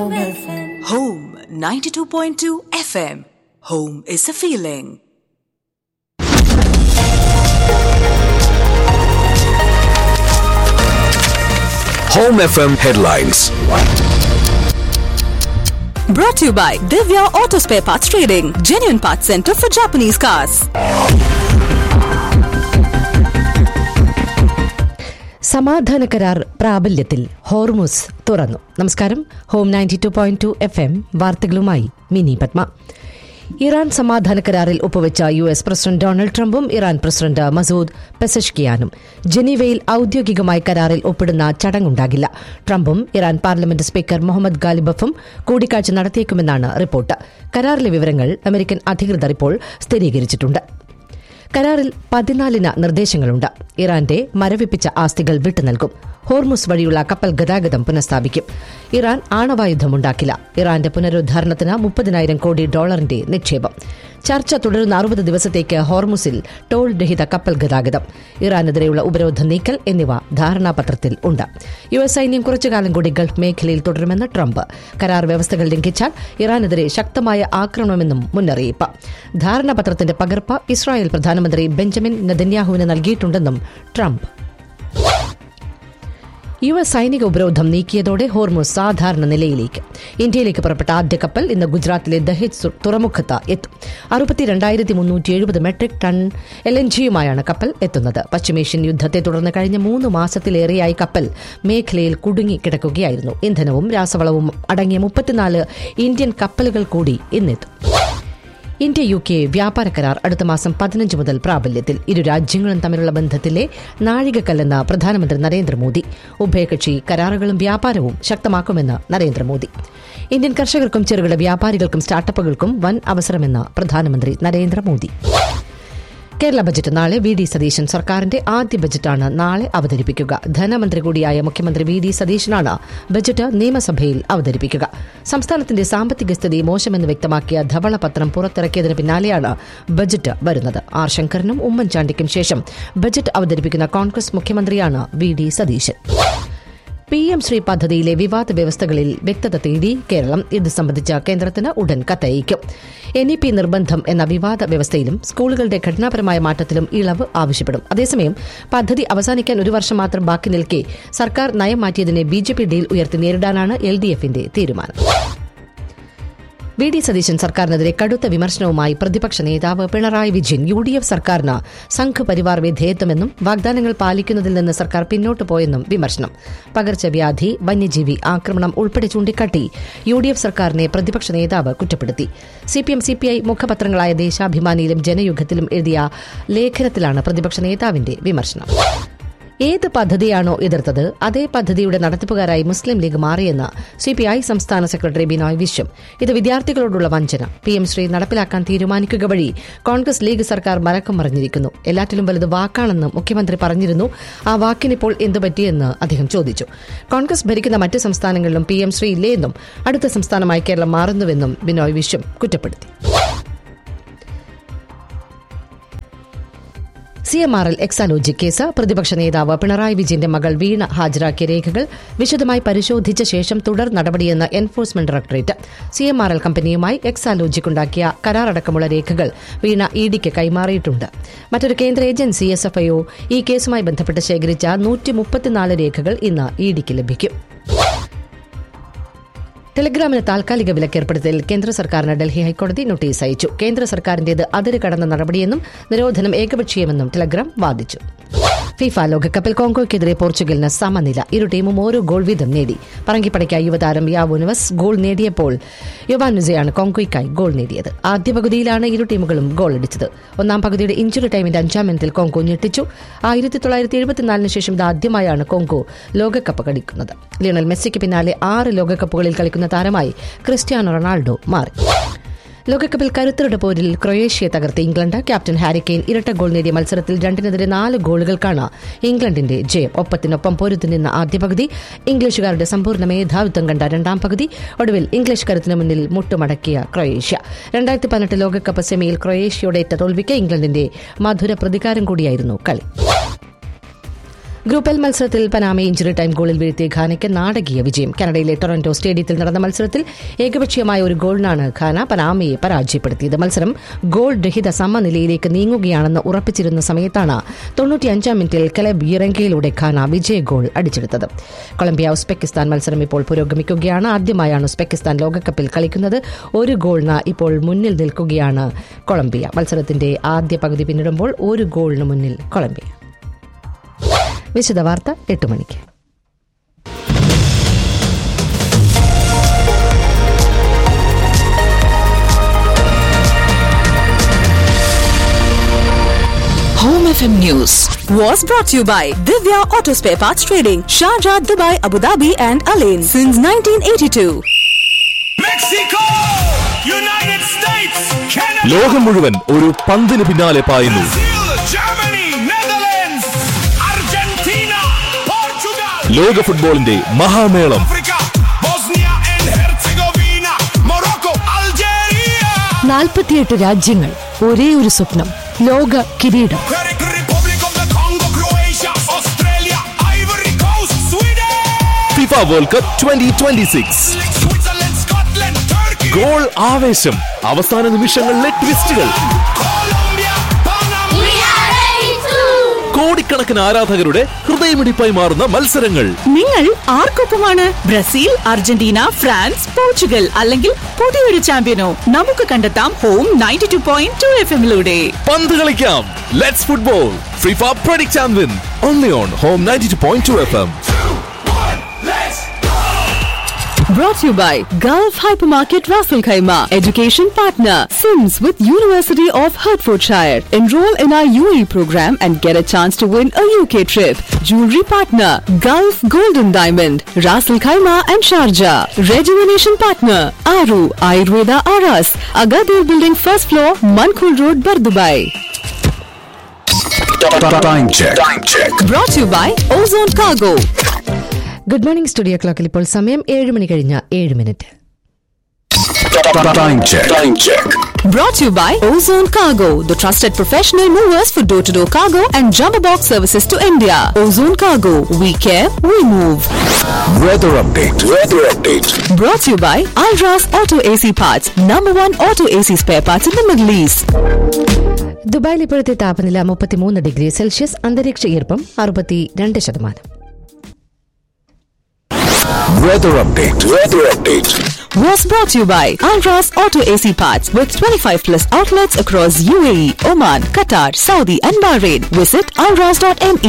Home 92.2 FM. Home is a feeling. Home FM headlines. Brought to you by Divya Auto Spare Parts Trading, genuine parts center for Japanese cars. സമാധാന കരാർ പ്രാബല്യത്തിൽ Hormuz തുറന്നു നമസ്കാരം home ninety two point two F M വാർത്തകളുമായി Mini Padma Iran സമാധാന കരാറിൽ ഒപ്പുവെച്ച U S president Donald ട്രംപും ഇറാൻ പ്രസിഡന്റ് മസൂദ് പെസഷ്കിയാനും ജനീവയിൽ ഔദ്യോഗികമായി കരാറിൽ ഒപ്പിടുന്ന ചടങ്ങുണ്ടാകില്ല ട്രംപും ഇറാൻ പാർലമെന്റ് സ്പീക്കർ മുഹമ്മദ് ഗാലിബഫും കൂടിക്കാഴ്ച നടത്തിയേക്കുമെന്നാണ് റിപ്പോർട്ട് കരാറിലെ വിവരങ്ങൾ അമേരിക്കൻ അധികൃതർ ഇപ്പോൾ സ്ഥിരീകരിച്ചിട്ടുണ്ട് കരാറിൽ പതിനാലിന് നിർദ്ദേശങ്ങളുണ്ട് ഇറാന്റെ മരവിപ്പിച്ച ആസ്തികൾ വിട്ടുനൽകും ഹോർമുസ് വഴിയുള്ള കപ്പൽ ഗതാഗതം പുനഃസ്ഥാപിക്കും ഇറാൻ ആണവായുധമുണ്ടാക്കില്ല ഇറാന്റെ പുനരുദ്ധാരണത്തിന് മുപ്പതിനായിരം കോടി ഡോളറിന്റെ നിക്ഷേപം ചർച്ച തുടരുന്ന അറുപത് ദിവസത്തേക്ക് ഹോർമുസിൽ ടോൾ രഹിത കപ്പൽ ഗതാഗതം ഇറാനെതിരെയുള്ള ഉപരോധ നീക്കൽ എന്നിവ ധാരണാപത്രത്തിൽ ഉണ്ട് യു എസ് സൈന്യം കുറച്ചുകാലം കൂടി ഗൾഫ് മേഖലയിൽ തുടരുമെന്ന് ട്രംപ് കരാർ വ്യവസ്ഥകൾ ലംഘിച്ചാൽ ഇറാനെതിരെ ശക്തമായ ആക്രമണമെന്നും മുന്നറിയിപ്പ് ധാരണാപത്രത്തിന്റെ പകർപ്പ് ഇസ്രായേൽ പ്രധാനമന്ത്രി ബെഞ്ചമിൻ നെതന്യാഹുവിന് നൽകിയിട്ടുണ്ടെന്നും ട്രംപ് യു എസ് സൈനിക ഉപരോധം നീക്കിയതോടെ ഹോർമുസ് സാധാരണ നിലയിലേക്ക് ഇന്ത്യയിലേക്ക് പുറപ്പെട്ട ആദ്യ കപ്പൽ ഇന്ന് ഗുജറാത്തിലെ ദഹേജ് സു- തുറമുഖത്ത് എത്തും അറുപത്തിരണ്ടായിരത്തി മുന്നൂറ്റി എഴുപത് മെട്രിക് ടൺ എൽ എൻ ജിയുമായാണ് കപ്പൽ എത്തുന്നത് പശ്ചിമേഷ്യൻ യുദ്ധത്തെ തുടർന്ന് കഴിഞ്ഞ മൂന്ന് മാസത്തിലേറെയായി കപ്പൽ മേഖലയിൽ കുടുങ്ങി കിടക്കുകയായിരുന്നു ഇന്ധനവും രാസവളവും അടങ്ങിയ മുപ്പത്തിനാല് ഇന്ത്യൻ കപ്പലുകൾ കൂടി ഇന്നെത്തും ഇന്ത്യ യു കെ വ്യാപാര കരാർ അടുത്ത മാസം പതിനഞ്ച് മുതൽ പ്രാബല്യത്തിൽ ഇരു രാജ്യങ്ങളും തമ്മിലുള്ള ബന്ധത്തിലെ നാഴികക്കല്ലെന്ന് പ്രധാനമന്ത്രി നരേന്ദ്രമോദി ഉഭയകക്ഷി കരാറുകളും വ്യാപാരവും ശക്തമാക്കുമെന്ന് നരേന്ദ്രമോദി ഇന്ത്യൻ കർഷകർക്കും ചെറുകിട വ്യാപാരികൾക്കും സ്റ്റാർട്ടപ്പുകൾക്കും വൻ അവസരമെന്ന് പ്രധാനമന്ത്രി നരേന്ദ്രമോദി കേരള ബജറ്റ് നാളെ വി ഡി സതീശൻ സർക്കാരിന്റെ ആദ്യ ബജറ്റാണ് നാളെ അവതരിപ്പിക്കുക ധനമന്ത്രി കൂടിയായ മുഖ്യമന്ത്രി വി ഡി സതീശനാണ് ബജറ്റ് നിയമസഭയിൽ അവതരിപ്പിക്കുക സംസ്ഥാനത്തിന്റെ സാമ്പത്തിക സ്ഥിതി മോശമെന്ന് വ്യക്തമാക്കിയ ധവളപത്രം പുറത്തിറക്കിയതിന് പിന്നാലെയാണ് ബജറ്റ് വരുന്നത് ആർ ശങ്കറിനും ഉമ്മൻചാണ്ടിക്കും ശേഷം ബജറ്റ് അവതരിപ്പിക്കുന്ന കോൺഗ്രസ് മുഖ്യമന്ത്രിയാണ് V D Satheesan P M Shri പദ്ധതിയിലെ വിവാദ വ്യവസ്ഥകളിൽ വ്യക്തത തേടി കേരളം ഇത് സംബന്ധിച്ച കേന്ദ്രത്തിന് ഉടൻ കത്തയക്കും എൻ ഇ പി നിർബന്ധം എന്ന വിവാദ വ്യവസ്ഥയിലും സ്കൂളുകളുടെ ഘടനാപരമായ മാറ്റത്തിലും ഇളവ് ആവശ്യപ്പെടും അതേസമയം പദ്ധതി അവസാനിക്കാൻ ഒരു വർഷം മാത്രം ബാക്കി നിൽക്കെ സർക്കാർ നയം മാറ്റിയതിനെ ബി ജെ പി ഡീൽ ഉയർത്തി നേരിടാനാണ് എൽ ഡി എഫിന്റെ തീരുമാനം വി ഡി സതീശൻ സർക്കാരിനെതിരെ കടുത്ത വിമർശനവുമായി പ്രതിപക്ഷ നേതാവ് Pinarayi Vijayan U D F സർക്കാരിന് സംഘപരിവാർ വിധേയത്വമെന്നും വാഗ്ദാനങ്ങൾ പാലിക്കുന്നതിൽ നിന്ന് സർക്കാർ പിന്നോട്ട് പോയെന്നും വിമർശനം പകർച്ചവ്യാധി വന്യജീവി ആക്രമണം ഉൾപ്പെടെ ചൂണ്ടിക്കാട്ടി യു ഡി എഫ് സർക്കാരിനെ പ്രതിപക്ഷ നേതാവ് കുറ്റപ്പെടുത്തി സിപിഎം സിപിഐ മുഖപത്രങ്ങളായ ദേശാഭിമാനിയിലും ജനയുഗത്തിലും എഴുതിയ ലേഖനത്തിലാണ് പ്രതിപക്ഷ നേതാവിന്റെ വിമർശനം ഏത് പദ്ധതിയാണോ എതിർത്തത് അതേ പദ്ധതിയുടെ നടത്തിപ്പുകാരായി മുസ്ലിം ലീഗ് മാറിയെന്ന് സിപിഐ സംസ്ഥാന സെക്രട്ടറി ബിനോയ് വിശ്വം ഇത് വിദ്യാർത്ഥികളോടുള്ള വഞ്ചന പി എം ശ്രീ നടപ്പിലാക്കാൻ തീരുമാനിക്കുക വഴി കോൺഗ്രസ് ലീഗ് സർക്കാർ മലക്കം മറിഞ്ഞിരിക്കുന്നു എല്ലാറ്റിലും വലുത് വാക്കാണെന്ന് മുഖ്യമന്ത്രി പറഞ്ഞിരുന്നു ആ വാക്കിനിപ്പോൾ എന്തു പറ്റിയെന്ന് അദ്ദേഹം ചോദിച്ചു കോൺഗ്രസ് ഭരിക്കുന്ന മറ്റ് സംസ്ഥാനങ്ങളിലും പി എം ശ്രീ ഇല്ലേ എന്നും അടുത്ത സംസ്ഥാനമായി കേരളം മാറുന്നുവെന്നും ബിനോയ് വിശ്വം കുറ്റപ്പെടുത്തി C M R L Exalogic case പ്രതിപക്ഷ നേതാവ് പിണറായി വിജയന്റെ മകൾ വീണ ഹാജരാക്കിയ രേഖകൾ വിശദമായി പരിശോധിച്ച ശേഷം തുടർ നടപടിയെന്ന് enforcement directorate C M R L കമ്പനിയുമായി എക്സാലോജിക്കുണ്ടാക്കിയ കരാറടക്കമുള്ള രേഖകൾ വീണ ഇ ഡിക്ക് കൈമാറിയിട്ടുണ്ട് മറ്റൊരു കേന്ദ്ര ഏജൻസി എസ് എഫ് ഐഒ ഈ കേസുമായി ബന്ധപ്പെട്ട് ശേഖരിച്ച നൂറ്റി മുപ്പത്തിനാല് രേഖകൾ ഇന്ന് ഇ ഡിക്ക് ലഭിക്കും ടെലിഗ്രാമിന് താൽക്കാലിക വിലക്ക് ഏർപ്പെടുത്തൽ കേന്ദ്ര സർക്കാരിന് ഡൽഹി ഹൈക്കോടതി നോട്ടീസ് അയച്ചു കേന്ദ്ര സർക്കാരിന്റേത് അതിര് കടന്ന നടപടിയെന്നും നിരോധനം ഏകപക്ഷീയമെന്നും ടെലഗ്രാം വാദിച്ചു ഫിഫ ലോകകപ്പിൽ കോങ്കോയ്ക്കെതിരെ പോർച്ചുഗലിന് സമനില ഇരു ടീമും ഓരോ ഗോൾ വീതം നേടി പറങ്കിപ്പടയ്ക്ക യുവതാരം യാവുനുവസ് ഗോൾ നേടിയപ്പോൾ യുവാനുസയാണ് കോങ്കോയ്ക്കായി ഗോൾ നേടിയത് ആദ്യ പകുതിയിലാണ് ഇരു ടീമുകളും ഗോൾ അടിച്ചത് ഒന്നാം പകുതിയുടെ ഇഞ്ചുറി ടൈമിന്റെ അഞ്ചാം മിനിറ്റിൽ കോങ്കോ ഞെട്ടിച്ചു ആയിരത്തി തൊള്ളായിരത്തി എഴുപത്തിനാലിന് ശേഷം ഇത് ആദ്യമായാണ് കോങ്കോ ലോകകപ്പ് കളിക്കുന്നത് ലിയണൽ മെസ്സിക്ക് പിന്നാലെ ആറ് ലോകകപ്പുകളിൽ കളിക്കുന്ന താരമായി ക്രിസ്ത്യാനോ റൊണാൾഡോ മാറി ലോകകപ്പിൽ കരുത്തരുടെ പോരിൽ ക്രൊയേഷ്യയെ തകർത്ത് ഇംഗ്ലണ്ട് ക്യാപ്റ്റൻ ഹാരി കെയ്ൻ ഇരട്ട ഗോൾ നേടിയ മത്സരത്തിൽ രണ്ടിനെതിരെ നാല് ഗോളുകൾക്കാണ് ഇംഗ്ലണ്ടിന്റെ ജയം ഒപ്പത്തിനൊപ്പം പൊരുത്തു നിന്ന ആദ്യ പകുതി ഇംഗ്ലീഷുകാരുടെ സമ്പൂർണ്ണ മേധാവിത്വം കണ്ട രണ്ടാം പകുതി ഒടുവിൽ ഇംഗ്ലീഷ് കരുത്തിന് മുന്നിൽ മുട്ടുമടക്കിയ ക്രൊയേഷ്യ രണ്ടായിരത്തി പതിനെട്ട് ലോകകപ്പ് സെമിയിൽ ക്രൊയേഷ്യയുടെ ഏറ്റ തോൽവിക്ക് ഇംഗ്ലണ്ടിന്റെ മധുര പ്രതികാരം കൂടിയായിരുന്നു കളി ഗ്രൂപ്പ് എൽ മത്സരത്തിൽ പനാമെ ഇഞ്ചുറി ടൈം ഗോളിൽ വീഴ്ത്തിയ ഖാനയ്ക്ക് നാടകീയ വിജയം കാനഡയിലെ ടൊറന്റോ സ്റ്റേഡിയത്തിൽ നടന്ന മത്സരത്തിൽ ഏകപക്ഷീയമായ ഒരു ഗോളിനാണ് ഖാന പനാമയെ പരാജയപ്പെടുത്തിയത് മത്സരം ഗോൾ രഹിത സമനിലയിലേക്ക് നീങ്ങുകയാണെന്ന് ഉറപ്പിച്ചിരുന്ന സമയത്താണ് തൊണ്ണൂറ്റിയഞ്ചാം മിനിറ്റിൽ കലബ് ഇറങ്കയിലൂടെ ഖാന വിജയ ഗോൾ അടിച്ചെടുത്തത് കൊളംബിയ ഉസ്ബെക്കിസ്ഥാൻ മത്സരം ഇപ്പോൾ പുരോഗമിക്കുകയാണ് ആദ്യമായാണ് ഉസ്ബെക്കിസ്ഥാൻ ലോകകപ്പിൽ കളിക്കുന്നത് ഒരു ഗോളിന് ഇപ്പോൾ മുന്നിൽ നിൽക്കുകയാണ് കൊളംബിയ മത്സരത്തിന്റെ ആദ്യ പകുതി പിന്നിടുമ്പോൾ ഒരു ഗോളിന് മുന്നിൽ കൊളംബിയ വിശദ വാർത്ത എട്ട് മണിക്ക് Home FM News was brought to you by Divya Auto Spare Parts Trading, Sharjah, Dubai, Abu Dhabi, and Alain since 1982. Mexico! United States, Canada, ലോകം മുഴുവൻ ഒരു പന്തിന് പിന്നാലെ പായുന്നു Brazil, Germany, Netherlands, Argentina, Portugal, ലോക ഫുട്ബോളിന്റെ മഹാമേളം Africa, Bosnia and Herzegovina, Morocco, Algeria, നാൽപ്പത്തിയെട്ട് രാജ്യങ്ങൾ ഒരേ ഒരു സ്വപ്നം ലോക കിരീടം Republic of the Congo, Croatia, Australia, Ivory Coast, Sweden, FIFA world cup twenty twenty six Switzerland, Scotland, Turkey, goal ആവേശം അവസാന നിമിഷങ്ങളിലെ ട്വിസ്റ്റുകൾ Colombia, Panama, കോടിക്കണക്കിന് ആരാധകരുടെ ഹൃദയമിടിപ്പായി മാറുന്ന മത്സരങ്ങൾ നിങ്ങൾ ആർക്കൊപ്പമാണ് ബ്രസീൽ അർജന്റീന ഫ്രാൻസ് പോർച്ചുഗൽ അല്ലെങ്കിൽ പുതിയൊരു ചാമ്പ്യനോ നമുക്ക് കണ്ടെത്താം home ninety two point two F എമ്മിലൂടെ പന്ത് കളിക്കാം let's football FIFA predict and win only on home ninety two point two F M Brought to you by Gulf Hypermarket Raffle Khaima, education partner, Sims with University of Hertfordshire. Enroll in our UAE program and get a chance to win a UK trip. Jewelry partner, Gulf Golden Diamond, Raffle Khaima and Sharjah. Rejuvenation partner, Aru Ayurveda Aras, Agadir Building first floor, Mankul Road, Bardubai. Time check time check Brought to you by Ozone Cargo. Good morning studio ക്ലോക്കിൽ ഇപ്പോൾ സമയം ഏഴ് മണി കഴിഞ്ഞ ഏഴ് minute time check time check Brought to you by Ozone Cargo, the trusted professional movers for door to door cargo and jumbo box services to India. Ozone Cargo, we care, we move. Weather update weather update Brought to you by Alras Auto AC Parts, number one auto AC spare parts in the Middle East. ദുബായിൽ ഇപ്പോഴത്തെ താപനില മുപ്പത്തിമൂന്ന് degree Celsius അന്തരീക്ഷ ഈർപ്പം അറുപത്തിരണ്ട് ശതമാനം weather update weather update Was brought to you by Alras Auto AC Parts with 25 plus outlets across UAE, Oman, Qatar, Saudi, and Bahrain. Visit alras.me